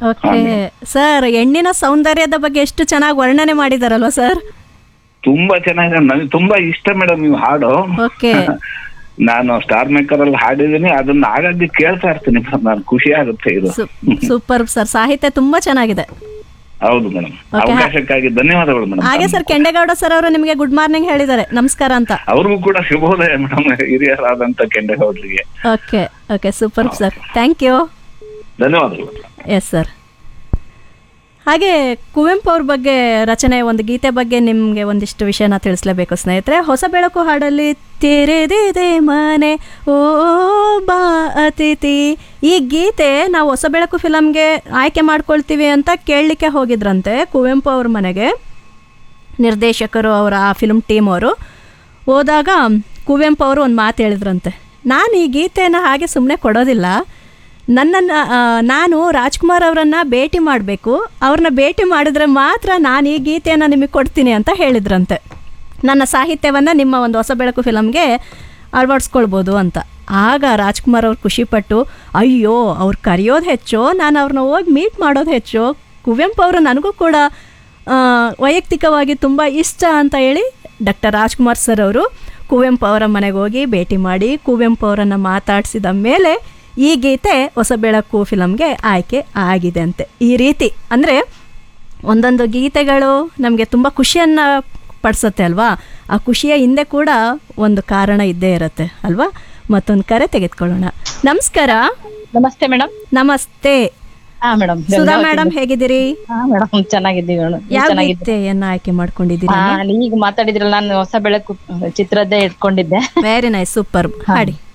Okay sir ಹೆಣ್ಣಿನ ಸೌಂದರ್ಯದ ಬಗ್ಗೆ ಎಷ್ಟು ಚೆನ್ನಾಗಿ ವರ್ಣನೆ ಮಾಡಿದಾರಲ್ವಾ ಸರ್ ತುಂಬಾ ಚೆನ್ನಾಗಿದೆ ನನಗೆ ತುಂಬಾ ಇಷ್ಟ ಮೇಡಮ್ ನೀವು ಹಾಡು ಓಕೆ ನಾನು ಸ್ಟಾರ್ ಮೇಕರ್ ಅಲ್ಲಿ ಹಾಡಿದೀನಿ ಅದನ್ನ ಆಗಾಗ್ಗೆ ಕೇಳ್ತಾ ಇರ್ತೀನಿ ನಾನು ಖುಷಿ ಆಗುತ್ತೆ ಇದು ಸೂಪರ್ ಸರ್ ಸಾಹಿತ್ಯ ತುಂಬಾ ಚೆನ್ನಾಗಿದೆ ಹೌದು ಮೇಡಮ್ Okay. ಅವಕಾಶಕ್ಕಾಗಿ ಧನ್ಯವಾದಗಳು ಹಾಗೆ ಮೇಡಮ್ ಸರ್ ಕೆಂಡೇಗೌಡ ಸರ್ ಅವರು ನಿಮಗೆ ಗುಡ್ ಮಾರ್ನಿಂಗ್ ಹೇಳಿದ್ದಾರೆ ನಮಸ್ಕಾರ ಅಂತ ಅವ್ರಿಗೂ ಕೂಡ ಶುಭೋದಯ ಮೇಡಮ್ ಹಿರಿಯರಾದಂತ ಕೆಂಡೇಗೌಡರಿಗೆ okay okay super sir thank you ಧನ್ಯವಾದಗಳು ಎಸ್ ಸರ್ ಹಾಗೆ ಕುವೆಂಪು ಅವ್ರ ಬಗ್ಗೆ ರಚನೆ ಒಂದು ಗೀತೆ ಬಗ್ಗೆ ನಿಮಗೆ ಒಂದಿಷ್ಟು ವಿಷಯನ ತಿಳಿಸ್ಲೇಬೇಕು ಸ್ನೇಹಿತರೆ ಹೊಸ ಬೆಳಕು ಹಾಡಲ್ಲಿ ತೆರೆದಿದೆ ಮನೆ ಓ ಬಾ ಅತಿಥಿ ಈ ಗೀತೆ ನಾವು ಹೊಸ ಬೆಳಕು ಫಿಲಮ್ಗೆ ಆಯ್ಕೆ ಮಾಡ್ಕೊಳ್ತೀವಿ ಅಂತ ಕೇಳಲಿಕ್ಕೆ ಹೋಗಿದ್ರಂತೆ ಕುವೆಂಪು ಅವ್ರ ಮನೆಗೆ ನಿರ್ದೇಶಕರು ಅವರ ಆ ಫಿಲ್ಮ್ ಟೀಮ್ ಅವರು ಹೋದಾಗ ಕುವೆಂಪು ಅವರು ಒಂದು ಮಾತು ಹೇಳಿದ್ರಂತೆ ನಾನು ಈ ಗೀತೆನ ಹಾಗೆ ಸುಮ್ಮನೆ ಕೊಡೋದಿಲ್ಲ ನನ್ನನ್ನು ಆ, ನಾನು ರಾಜ್ಕುಮಾರ್ ಅವರನ್ನು ಭೇಟಿ ಮಾಡಬೇಕು ಅವ್ರನ್ನ ಭೇಟಿ ಮಾಡಿದ್ರೆ ಮಾತ್ರ ನಾನು ಈ ಗೀತೆಯನ್ನು ನಿಮಗೆ ಕೊಡ್ತೀನಿ ಅಂತ ಹೇಳಿದ್ರಂತೆ ನನ್ನ ಸಾಹಿತ್ಯವನ್ನು ನಿಮ್ಮ ಒಂದು ಹೊಸ ಬೆಳಕು ಫಿಲಮ್ಗೆ ಅಳವಡಿಸ್ಕೊಳ್ಬೋದು ಅಂತ ಆಗ ರಾಜ್ಕುಮಾರ್ ಅವ್ರು ಖುಷಿಪಟ್ಟು ಅಯ್ಯೋ ಅವ್ರು ಕರೆಯೋದು ಹೆಚ್ಚು ನಾನು ಅವ್ರನ್ನ ಹೋಗಿ ಮೀಟ್ ಮಾಡೋದು ಹೆಚ್ಚು ಕುವೆಂಪು ಅವರು ನನಗೂ ಕೂಡ ಆ, ವೈಯಕ್ತಿಕವಾಗಿ ತುಂಬ ಇಷ್ಟ ಅಂತ ಹೇಳಿ ಡಾಕ್ಟರ್ ರಾಜ್ಕುಮಾರ್ ಸರ್ ಅವರು ಕುವೆಂಪು ಅವರ ಮನೆಗೆ ಹೋಗಿ ಭೇಟಿ ಮಾಡಿ ಕುವೆಂಪು ಅವರನ್ನು ಮಾತಾಡಿಸಿದ ಮೇಲೆ ಈ ಗೀತೆ ಹೊಸ ಬೆಳಕು ಫಿಲಮ್ಗೆ ಆಯ್ಕೆ ಆಗಿದೆ ಅಂತೆ ಈ ರೀತಿ ಅಂದರೆ ಒಂದೊಂದು ಗೀತೆಗಳು ನಮಗೆ ತುಂಬ ಖುಷಿಯನ್ನು ಪಡಿಸುತ್ತೆ ಅಲ್ವಾ ಆ ಖುಷಿಯ ಹಿಂದೆ ಕೂಡ ಒಂದು ಕಾರಣ ಇದ್ದೇ ಇರುತ್ತೆ ಅಲ್ವಾ ಮತ್ತೊಂದು ಕರೆ ತೆಗೆದುಕೊಳ್ಳೋಣ ನಮಸ್ಕಾರ ನಮಸ್ತೆ ಮೇಡಮ್ ನಮಸ್ತೆ ಹಾ ಮೇಡಮ್ ಸುಧಾ ಮೇಡಮ್ ಹೇಗಿದ್ದೀರಿ ಹಾ ಮೇಡಮ್ ಚೆನ್ನಾಗಿದ್ದೀವಿ ಮೇಡಮ್ ಯಾವ ಚೆನ್ನಾಗಿದ್ದೀವಿ ಗೀತೆಯನ್ನ ಆಯ್ಕೆ ಮಾಡ್ಕೊಂಡಿದ್ದೀರಿ ಹಾ ಈಗ ಮಾತಾಡಿದ್ರಲ್ಲ ನಾನು ಹೊಸ ಬೆಳಕು ಚಿತ್ರದ್ದೇ ಇಟ್ಕೊಂಡಿದ್ದೆ ವೆರಿ ನೈಸ್ ಸೂಪರ್ ಹಾಡಿ